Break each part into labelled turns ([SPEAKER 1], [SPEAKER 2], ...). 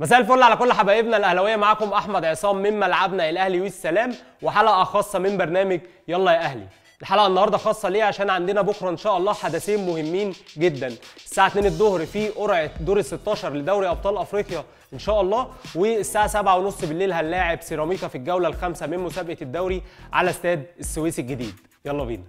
[SPEAKER 1] مساء الفل على كل حبايبنا الاهلاويه معاكم احمد عصام من ملعبنا الاهلي والسلام وحلقه خاصه من برنامج يلا يا اهلي الحلقه النهارده خاصه ليه عشان عندنا بكره ان شاء الله حدثين مهمين جدا الساعه 2 الظهر في قرعه دور ال 16 لدوري ابطال افريقيا ان شاء الله والساعه 7 ونص بالليل هنلاعب سيراميكا في الجوله الخامسه من مسابقه الدوري على استاد السويس الجديد يلا بينا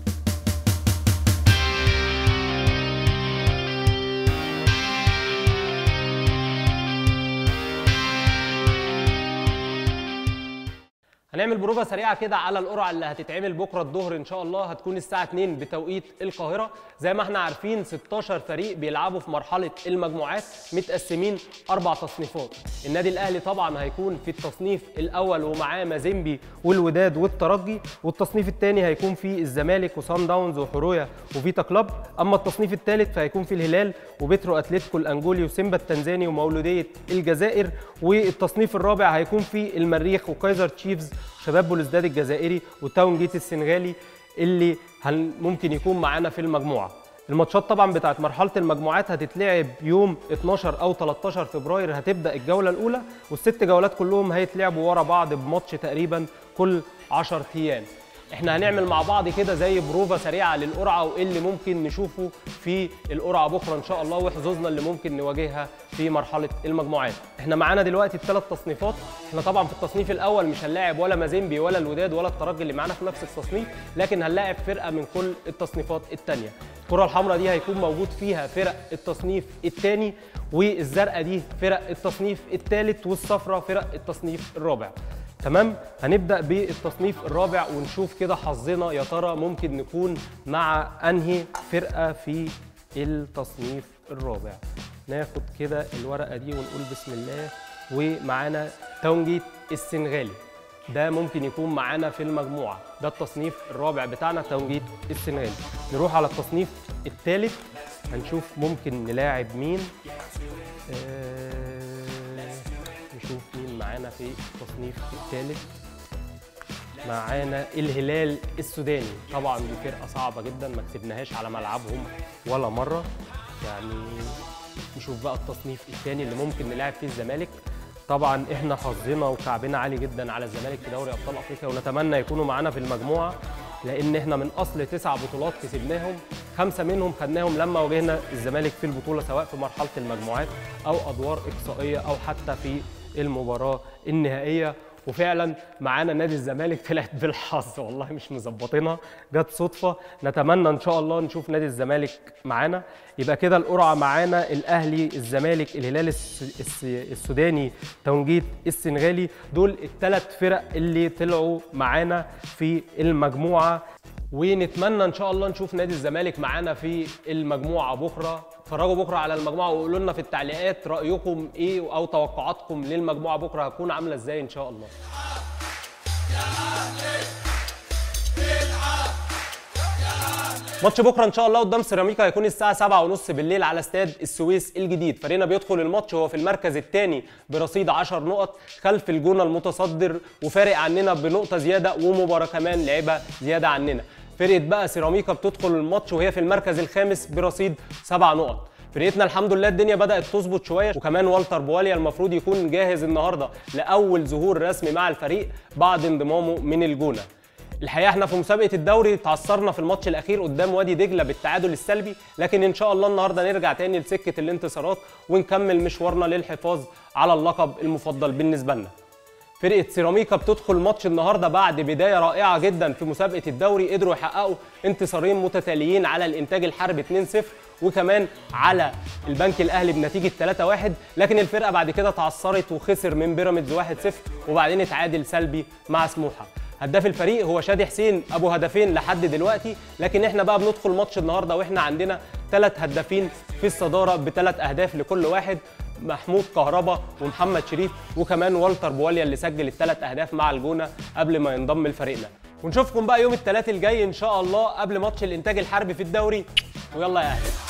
[SPEAKER 1] هنعمل بروفه سريعه كده على القرعه اللي هتتعمل بكره الظهر ان شاء الله هتكون الساعه 2 بتوقيت القاهره زي ما احنا عارفين 16 فريق بيلعبوا في مرحله المجموعات متقسمين اربع تصنيفات النادي الاهلي طبعا هيكون في التصنيف الاول ومعاه مازيمبي والوداد والترجي والتصنيف الثاني هيكون فيه الزمالك وصن داونز وحرويا وفيتا كلوب اما التصنيف الثالث فهيكون فيه الهلال وبترو اتلتيكو الانجولي وسيمبا التنزاني ومولوديه الجزائر والتصنيف الرابع هيكون فيه المريخ وكايزر تشيفز شباب بولوزداد الجزائري وتاون جيت السنغالي اللي هل ممكن يكون معانا في المجموعه الماتشات طبعا بتاعت مرحله المجموعات هتتلعب يوم 12 او 13 فبراير هتبدا الجوله الاولى والست جولات كلهم هيتلعبوا ورا بعض بماتش تقريبا كل 10 ايام احنا هنعمل مع بعض كده زي بروفه سريعه للقرعه وايه اللي ممكن نشوفه في القرعه بكره ان شاء الله وحظوظنا اللي ممكن نواجهها في مرحله المجموعات احنا معانا دلوقتي الثلاث تصنيفات احنا طبعا في التصنيف الاول مش هنلاعب ولا مازيمبي ولا الوداد ولا الترجي اللي معانا في نفس التصنيف لكن هنلاعب فرقه من كل التصنيفات الثانيه الكره الحمراء دي هيكون موجود فيها فرق التصنيف الثاني والزرقاء دي فرق التصنيف الثالث والصفراء فرق التصنيف الرابع تمام هنبدا بالتصنيف الرابع ونشوف كده حظنا يا ترى ممكن نكون مع انهي فرقه في التصنيف الرابع ناخد كده الورقه دي ونقول بسم الله ومعانا تونجيت السنغالي ده ممكن يكون معانا في المجموعه ده التصنيف الرابع بتاعنا تونجيت السنغالي نروح على التصنيف الثالث هنشوف ممكن نلاعب مين آه نشوف مين معانا في التصنيف الثالث معانا الهلال السوداني طبعا دي فرقه صعبه جدا ما كسبناهاش على ملعبهم ولا مره يعني نشوف بقى التصنيف الثاني اللي ممكن نلعب فيه الزمالك طبعا احنا حظنا وكعبنا عالي جدا على الزمالك في دوري ابطال افريقيا ونتمنى يكونوا معانا في المجموعه لان احنا من اصل تسع بطولات كسبناهم خمسه منهم خدناهم لما واجهنا الزمالك في البطوله سواء في مرحله المجموعات او ادوار اقصائيه او حتى في المباراه النهائيه وفعلا معانا نادي الزمالك طلعت بالحظ والله مش مظبطينها جت صدفه نتمنى ان شاء الله نشوف نادي الزمالك معانا يبقى كده القرعه معانا الاهلي الزمالك الهلال السوداني تونجيت السنغالي دول الثلاث فرق اللي طلعوا معانا في المجموعه ونتمنى ان شاء الله نشوف نادي الزمالك معانا في المجموعه بكره اتفرجوا بكره على المجموعه وقولوا لنا في التعليقات رايكم ايه او توقعاتكم للمجموعه بكره هتكون عامله ازاي ان شاء الله ماتش بكره ان شاء الله قدام سيراميكا هيكون الساعه 7:30 بالليل على استاد السويس الجديد فريقنا بيدخل الماتش وهو في المركز الثاني برصيد 10 نقط خلف الجونه المتصدر وفارق عننا بنقطه زياده ومباراه كمان لعبها زياده عننا فرقه بقى سيراميكا بتدخل الماتش وهي في المركز الخامس برصيد 7 نقط فرقتنا الحمد لله الدنيا بدات تظبط شويه وكمان والتر بواليا المفروض يكون جاهز النهارده لاول ظهور رسمي مع الفريق بعد انضمامه من الجونه الحقيقه احنا في مسابقه الدوري تعثرنا في الماتش الاخير قدام وادي دجله بالتعادل السلبي لكن ان شاء الله النهارده نرجع تاني لسكه الانتصارات ونكمل مشوارنا للحفاظ على اللقب المفضل بالنسبه لنا فرقه سيراميكا بتدخل ماتش النهارده بعد بدايه رائعه جدا في مسابقه الدوري قدروا يحققوا انتصارين متتاليين على الانتاج الحربي 2-0 وكمان على البنك الاهلي بنتيجه 3-1 لكن الفرقه بعد كده تعثرت وخسر من بيراميدز 1-0 وبعدين اتعادل سلبي مع سموحه هداف الفريق هو شادي حسين ابو هدفين لحد دلوقتي لكن احنا بقى بندخل ماتش النهارده واحنا عندنا ثلاث هدافين في الصداره بثلاث اهداف لكل واحد محمود كهربا ومحمد شريف وكمان والتر بواليا اللي سجل الثلاث اهداف مع الجونه قبل ما ينضم لفريقنا ونشوفكم بقى يوم الثلاث الجاي ان شاء الله قبل ماتش الانتاج الحربي في الدوري ويلا يا اهلي